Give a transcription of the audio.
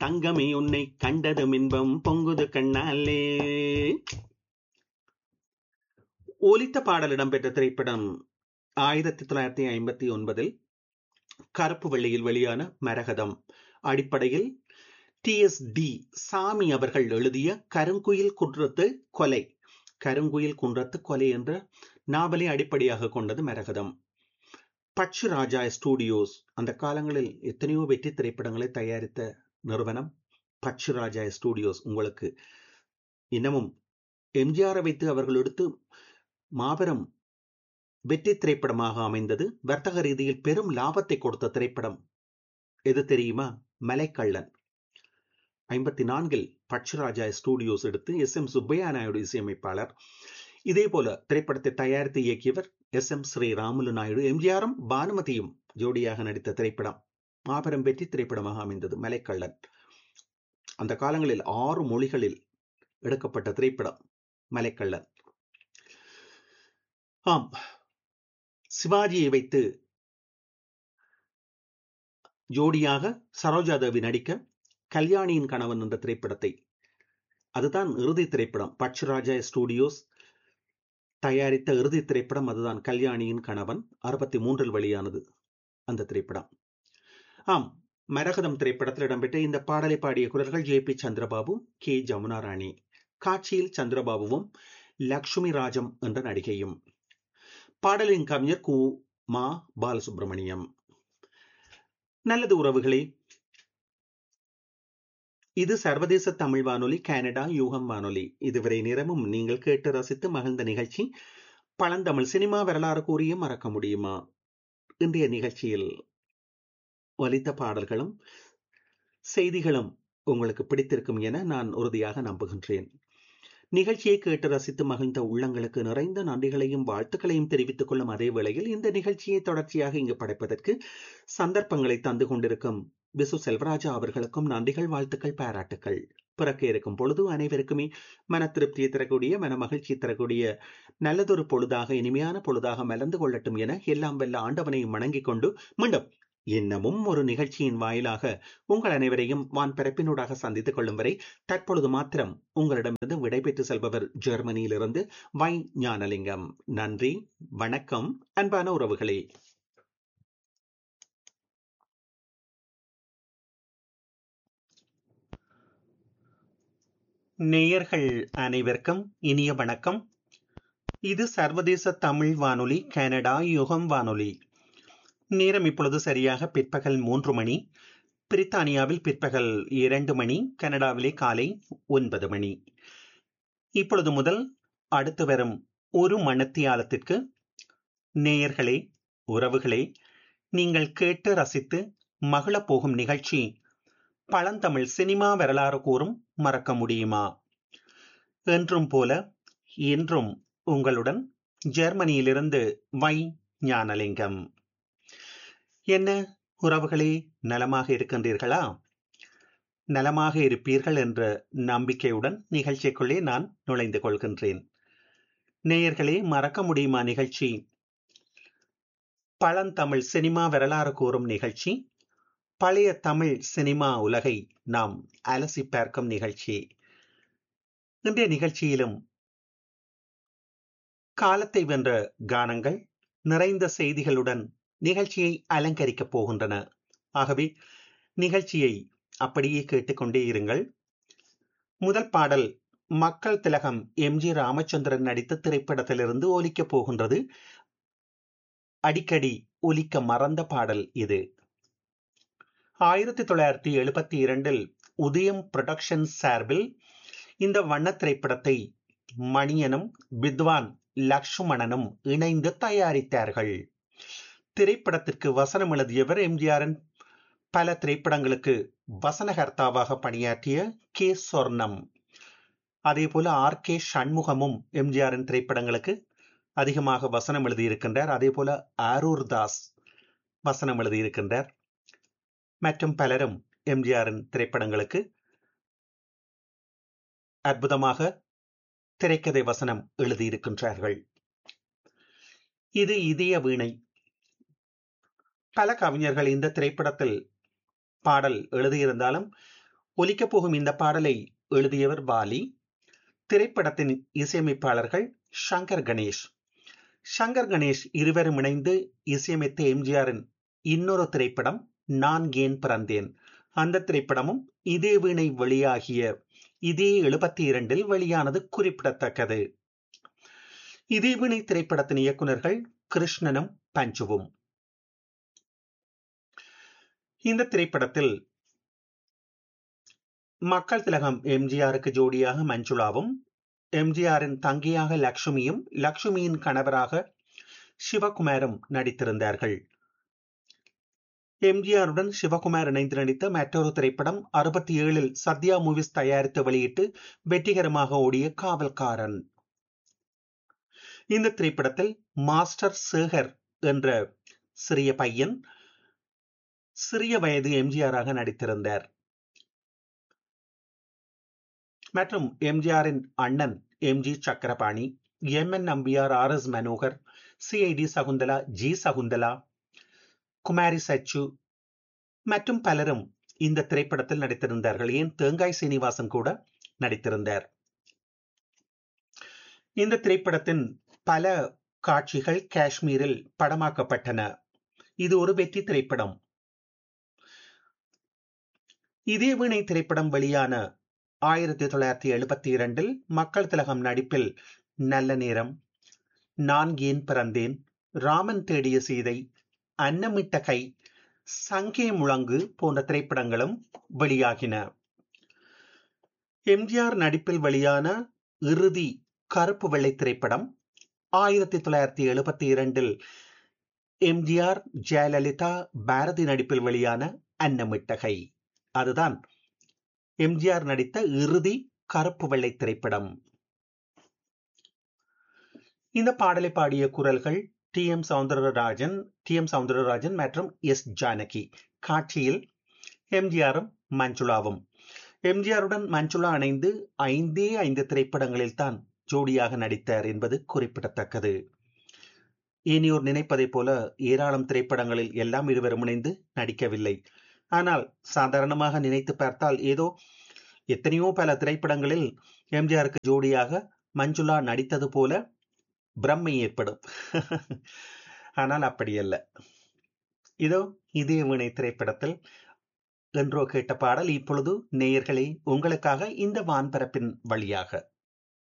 தங்கமே உன்னை கண்டதும் இன்பம் பொங்குது கண்ணாலே ஒலித்த பாடல் இடம்பெற்ற திரைப்படம் ஆயிரத்தி தொள்ளாயிரத்தி ஐம்பத்தி ஒன்பதில் கருப்பு வெள்ளியில் வெளியான மரகதம் அடிப்படையில் டி எஸ் டி சாமி அவர்கள் எழுதிய கருங்குயில் குன்றத்து கொலை கருங்குயில் குன்றத்து கொலை என்ற நாவலை அடிப்படையாக கொண்டது மரகதம் பட்சு ராஜா ஸ்டூடியோஸ் அந்த காலங்களில் எத்தனையோ வெற்றி திரைப்படங்களை தயாரித்த நிறுவனம் பட்சு ராஜா ஸ்டூடியோஸ் உங்களுக்கு இன்னமும் எம்ஜிஆரை வைத்து அவர்கள் எடுத்து மாபெரும் வெற்றி திரைப்படமாக அமைந்தது வர்த்தக ரீதியில் பெரும் லாபத்தை கொடுத்த திரைப்படம் எது தெரியுமா மலைக்கள்ளன் ஐம்பத்தி நான்கில் பட்சராஜா ஸ்டூடியோஸ் எடுத்து எஸ் எம் சுப்பையா நாயுடு இசையமைப்பாளர் இதே போல திரைப்படத்தை தயாரித்து இயக்கியவர் எஸ் எம் ஸ்ரீ ராமுலு நாயுடு எம்ஜிஆரும் பானுமதியும் ஜோடியாக நடித்த திரைப்படம் மாபெரும் வெற்றி திரைப்படமாக அமைந்தது மலைக்கள்ளன் அந்த காலங்களில் ஆறு மொழிகளில் எடுக்கப்பட்ட திரைப்படம் மலைக்கள்ளன் ஆம் சிவாஜியை வைத்து ஜோடியாக சரோஜா தேவி நடிக்க கல்யாணியின் கணவன் என்ற திரைப்படத்தை அதுதான் இறுதி திரைப்படம் பட்சராஜா ஸ்டூடியோஸ் தயாரித்த இறுதி திரைப்படம் அதுதான் கல்யாணியின் கணவன் அறுபத்தி மூன்றில் வெளியானது அந்த திரைப்படம் ஆம் மரகதம் திரைப்படத்தில் இடம்பெற்ற இந்த பாடலை பாடிய குரல்கள் J P Chandrababu K Jamuna Rani காட்சியில் சந்திரபாபுவும் லக்ஷ்மி ராஜம் என்ற நடிகையும் பாடலின் கவிஞர் கு மா பாலசுப்ரமணியம் நல்லது உறவுகளே இது சர்வதேச தமிழ் வானொலி கனடா யூகம் வானொலி இதுவரை நேரமும் நீங்கள் கேட்டு ரசித்து மகிழ்ந்த நிகழ்ச்சி பழந்தமிழ் சினிமா வரலாறு கூறிய மறக்க முடியுமா இன்றைய நிகழ்ச்சியில் ஒலித்த பாடல்களும் செய்திகளும் உங்களுக்கு பிடித்திருக்கும் என நான் உறுதியாக நம்புகின்றேன் நிகழ்ச்சியை கேட்டு ரசித்து மகிழ்ந்த உள்ளங்களுக்கு நிறைந்த நன்றிகளையும் வாழ்த்துக்களையும் தெரிவித்துக் கொள்ளும் அதே வேளையில் இந்த நிகழ்ச்சியை தொடர்ச்சியாக இங்கு படைப்பதற்கு சந்தர்ப்பங்களை தந்து கொண்டிருக்கும் விசு செல்வராஜா அவர்களுக்கும் நன்றிகள் வாழ்த்துக்கள் பாராட்டுக்கள் பிறக்க இருக்கும் பொழுது அனைவருக்குமே மன திருப்தியை தரக்கூடிய மன மகிழ்ச்சி தரக்கூடிய நல்லதொரு பொழுதாக இனிமையான பொழுதாக மலர்ந்து கொள்ளட்டும் என எல்லாம் வெல்ல ஆண்டவனையும் வணங்கிக் கொண்டு மீண்டும் இன்னமும் ஒரு நிகழ்ச்சியின் வாயிலாக உங்கள் அனைவரையும் வான் பிறப்பினூடாக சந்தித்துக் கொள்ளும் வரை தற்பொழுது மாத்திரம் உங்களிடமிருந்து விடைபெற்று செல்பவர் ஜெர்மனியிலிருந்து வை ஞானலிங்கம் நன்றி வணக்கம் அன்பான உறவுகளே நேயர்கள் அனைவருக்கும் இனிய வணக்கம் இது சர்வதேச தமிழ் வானொலி கனடா யுகம் வானொலி நேரம் இப்பொழுது சரியாக பிற்பகல் மூன்று மணி பிரித்தானியாவில் பிற்பகல் இரண்டு மணி கனடாவிலே காலை ஒன்பது மணி இப்பொழுது முதல் அடுத்து வரும் ஒரு மணத்தியாலத்திற்கு நேயர்களே உறவுகளே நீங்கள் கேட்டு ரசித்து மகிழ போகும் நிகழ்ச்சி பழந்தமிழ் சினிமா வரலாறு கூறும் மறக்க முடியுமா என்றும் போல இன்றும் உங்களுடன் ஜெர்மனியிலிருந்து வை ஞானலிங்கம் என்ன உறவுகளே நலமாக இருக்கின்றீர்களா நலமாக இருப்பீர்கள் என்ற நம்பிக்கையுடன் நிகழ்ச்சிக்குள்ளே நான் நுழைந்து கொள்கின்றேன் நேயர்களே மறக்க முடியுமா நிகழ்ச்சி பழந்தமிழ் சினிமா வரலாறு கூறும் நிகழ்ச்சி பழைய தமிழ் சினிமா உலகை நாம் அலசி பார்க்கும் நிகழ்ச்சி இன்றைய நிகழ்ச்சியிலும் காலத்தை வென்ற கானங்கள் நிறைந்த செய்திகளுடன் நிகழ்ச்சியை அலங்கரிக்கப் போகின்றன ஆகவே நிகழ்ச்சியை அப்படியே கேட்டுக்கொண்டே இருங்கள் முதல் பாடல் மக்கள் திலகம் எம் ஜி ராமச்சந்திரன் நடித்த திரைப்படத்திலிருந்து ஒலிக்கப் போகின்றது அடிக்கடி ஒலிக்க மறந்த பாடல் இது ஆயிரத்தி தொள்ளாயிரத்தி எழுபத்தி இரண்டில் உதயம் புரொடக்ஷன் சார்பில் இந்த வண்ண திரைப்படத்தை மணியனும் வித்வான் லக்ஷ்மணனும் இணைந்து தயாரித்தார்கள் திரைப்படத்திற்கு வசனம் எழுதியவர் எம்ஜிஆரின் பல திரைப்படங்களுக்கு வசனகர்த்தாவாக பணியாற்றிய கே சொர்ணம் அதே போல ஆர் கே சண்முகமும் எம்ஜிஆரின் திரைப்படங்களுக்கு அதிகமாக வசனம் எழுதியிருக்கின்றார் அதே போல ஆரூர் தாஸ் வசனம் எழுதியிருக்கின்றார் மற்றும் பலரும் எம்ஜிஆரின் திரைப்படங்களுக்கு அற்புதமாக திரைக்கதை வசனம் எழுதியிருக்கின்றார்கள் இது இதய வீணை பல கவிஞர்கள் இந்த திரைப்படத்தில் பாடல் எழுதியிருந்தாலும் ஒலிக்கப் போகும் இந்த பாடலை எழுதியவர் வாலி திரைப்படத்தின் இசையமைப்பாளர்கள் சங்கர் கணேஷ் சங்கர் கணேஷ் இருவரும் இணைந்து இசையமைத்த எம்ஜிஆரின் இன்னொரு திரைப்படம் நான் ஏன் பிறந்தேன் அந்த திரைப்படமும் இதே வீணை வெளியாகிய இதே எழுபத்தி இரண்டில் வெளியானது குறிப்பிடத்தக்கது இதே வீணை திரைப்படத்தின் இயக்குநர்கள் கிருஷ்ணனும் பஞ்சுவும் இந்த திரைப்படத்தில் மக்கள் திலகம் எம்ஜிஆருக்கு ஜோடியாக மஞ்சுளாவும் எம்ஜிஆரின் தங்கையாக லக்ஷ்மியும் லக்ஷ்மியின் கணவராக சிவகுமாரும் நடித்திருந்தார்கள் எம்ஜிஆருடன் சிவகுமார் இணைந்து நடித்த மற்றொரு திரைப்படம் அறுபத்தி ஏழில் சத்யா மூவிஸ் தயாரித்து வெளியிட்டு வெற்றிகரமாக ஓடிய காவல்காரன் இந்த திரைப்படத்தில் மாஸ்டர் சேகர் என்ற சிறிய பையன் சிறிய வயது எம்ஜிஆராக நடித்திருந்தார் மற்றும் எம்ஜிஆரின் அண்ணன் MG Chakrapani M N Nambiar R S Manohar CID Sakunthala G Sakunthala Kumari Sachu மற்றும் பலரும் இந்த திரைப்படத்தில் நடித்திருந்தார்கள் ஏன் தேங்காய் சீனிவாசன் கூட நடித்திருந்தார் இந்த திரைப்படத்தின் பல காட்சிகள் காஷ்மீரில் படமாக்கப்பட்டன இது ஒரு வெற்றி திரைப்படம் இதே வீணை திரைப்படம் வெளியான ஆயிரத்தி தொள்ளாயிரத்தி எழுபத்தி இரண்டில் மக்கள் திலகம் நடிப்பில் நல்ல நேரம் நான் ஏன் பிறந்தேன் ராமன் தேடிய சீதை அன்னமிட்ட கை சங்கே முழங்கு போன்ற திரைப்படங்களும் வெளியாகின எம்ஜிஆர் நடிப்பில் வெளியான இறுதி கருப்பு வெள்ளை திரைப்படம் ஆயிரத்தி தொள்ளாயிரத்தி எழுபத்தி இரண்டில் எம்ஜிஆர் ஜெயலலிதா பாரதி நடிப்பில் வெளியான அன்னமிட்டகை அதுதான் எம்ஜிஆர் நடித்த இறுதி கருப்பு வெள்ளை திரைப்படம் இந்த பாடலை பாடிய குரல்கள் T M Soundararajan T M Soundararajan மற்றும் எஸ் ஜானகி காட்சியில் எம்ஜிஆரும் மஞ்சுளாவும் எம்ஜிஆருடன் மஞ்சுளா இணைந்து ஐந்தே ஐந்து திரைப்படங்களில் தான் ஜோடியாக நடித்தார் என்பது குறிப்பிடத்தக்கது இனியோர் நினைப்பதைப் போல ஏராளம் திரைப்படங்களில் எல்லாம் இருவரும் இணைந்து நடிக்கவில்லை ஆனால் சாதாரணமாக நினைத்து பார்த்தால் ஏதோ எத்தனையோ பல திரைப்படங்களில் எம்ஜிஆருக்கு ஜோடியாக மஞ்சுளா நடித்தது போல பிரம்மை ஏற்படும் ஆனால் அப்படியல்ல இதோ இதே வீணை திரைப்படத்தில் என்றோ கேட்ட பாடல் இப்பொழுது நேயர்களே உங்களுக்காக இந்த வான்பரப்பின் வழியாக